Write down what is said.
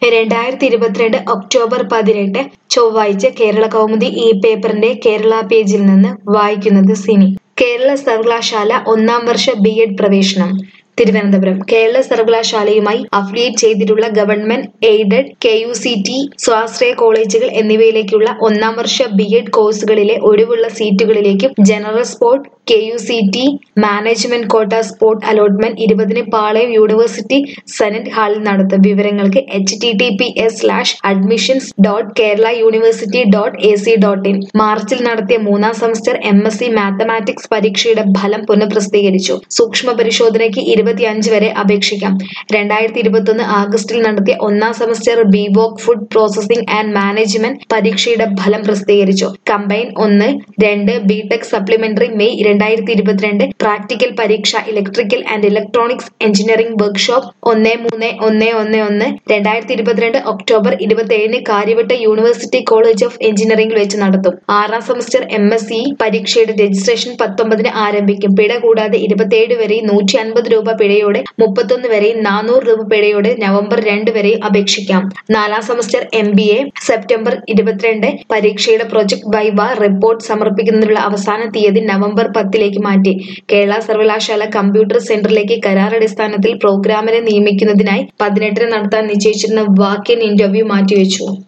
രണ്ടായിരത്തി ഇരുപത്തിരണ്ട് ഒക്ടോബർ പതിനെട്ട് ചൊവ്വാഴ്ച കേരള കൗമുദി ഈ പേപ്പറിന്റെ കേരള പേജിൽ നിന്ന് വായിക്കുന്നത് സിനി കേരള സർവകലാശാല ഒന്നാം വർഷ ബി എഡ് പ്രവേശനം തിരുവനന്തപുരം കേരള സർവകലാശാലയുമായി അഫിലിയേറ്റ് ചെയ്തിട്ടുള്ള government aided K U C T സ്വാശ്രയ കോളേജുകൾ എന്നിവയിലേക്കുള്ള ഒന്നാം വർഷ ബി എഡ് കോഴ്സുകളിലെ ഒഴിവുള്ള സീറ്റുകളിലേക്കും general spot K U C T management quota spot allotment ഇരുപതിന് പാളയം യൂണിവേഴ്സിറ്റി സെനറ്റ് ഹാളിൽ നടത്തും വിവരങ്ങൾക്ക് H T T P S slash admissions dot Kerala university dot A C dot in മാർച്ചിൽ നടത്തിയ മൂന്നാം semester M S C mathematics പരീക്ഷയുടെ ഫലം പുനഃപ്രസിദ്ധീകരിച്ചു സൂക്ഷ്മ പരിശോധനയ്ക്ക് ഇരുപത്തിയഞ്ച് വരെ അപേക്ഷിക്കാം രണ്ടായിരത്തി ഇരുപത്തൊന്ന് ആഗസ്റ്റിൽ നടത്തിയ ഒന്നാം semester B voc food processing and management പരീക്ഷയുടെ ഫലം പ്രസിദ്ധീകരിച്ചു കമ്പൈൻ ഒന്ന് രണ്ട് ബിടെക് സപ്ലിമെന്ററി മെയ് രണ്ടായിരത്തി ഇരുപത്തിരണ്ട് പ്രാക്ടിക്കൽ പരീക്ഷ electrical and electronics engineering workshop ഒന്ന് മൂന്ന് ഒന്ന് ഒന്ന് ഒന്ന് രണ്ടായിരത്തി ഇരുപത്തിരണ്ട് ഒക്ടോബർ ഇരുപത്തിയേഴിന് കാര്യവട്ട യൂണിവേഴ്സിറ്റി കോളേജ് ഓഫ് എഞ്ചിനീയറിംഗിൽ വെച്ച് നടത്തും ആറാം സെമസ്റ്റർ എം എസ് സി പരീക്ഷയുടെ രജിസ്ട്രേഷൻ പത്തൊമ്പതിന് ആരംഭിക്കും പിഴ കൂടാതെ ഇരുപത്തിയേഴ് വരെയും നൂറ്റി അൻപത് രൂപ പിഴയോടെ മുപ്പത്തൊന്ന് വരെയും നാനൂറ് രൂപ പിഴയോടെ നവംബർ രണ്ട് വരെയും അപേക്ഷിക്കാം നാലാം semester M B A September ഇരുപത്തിരണ്ട് പരീക്ഷയുടെ പ്രൊജക്ട് വൈവ റിപ്പോർട്ട് സമർപ്പിക്കുന്നതിനുള്ള അവസാന തീയതി നവംബർ പത്തിലേക്ക് മാറ്റി കേരള സർവകലാശാല കമ്പ്യൂട്ടർ സെന്ററിലേക്ക് കരാറടിസ്ഥാനത്തിൽ പ്രോഗ്രാമിനെ നിയമിക്കുന്നതിനായി പതിനെട്ടിന് നടത്താൻ നിശ്ചയിച്ചിരുന്ന വാക്ക് ഇൻ ഇന്റർവ്യൂ മാറ്റിവെച്ചു